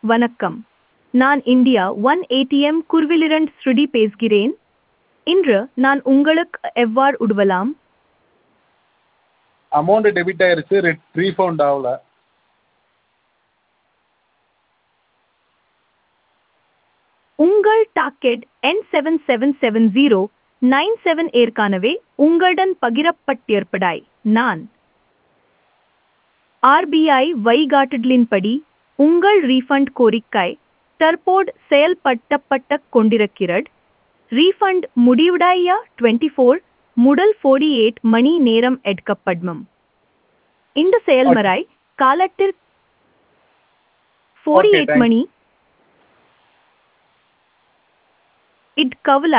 வணக்கம் நான் India one ATM குர்விலிரண்ட் ஸ்ருதி பேசுகிறேன் இன்று நான் உங்களுக்கு எவ்வாறு உதவலாம் அமௌண்ட்டு டெபிட் ஆயிருச்சு ரிட் ரீஃபண்ட் ஆகல உங்கள் டாக்கெட் என் seven seven seven zero nine seven ஏற்கனவே உங்களுடன் பகிரப்பட்டிருப்பதாய் நான் ஆர்பிஐ வழிகாட்டுதலின்படி உங்கள் ரீஃபண்ட் கோரிக்கை தற்போது செயல்படுத்தப்பட்டு கொண்டிருக்கிறது ரீஃபண்ட் முடிவடைய டுவெண்ட்டி ஃபோர் முதல் ஃபோர்டி எயிட் மணி நேரம் எடுக்கப்படும் இந்த செயல்முறை காலத்தில் ஃபோர்டி Okay, எயிட் thank- மணி இட் கவலை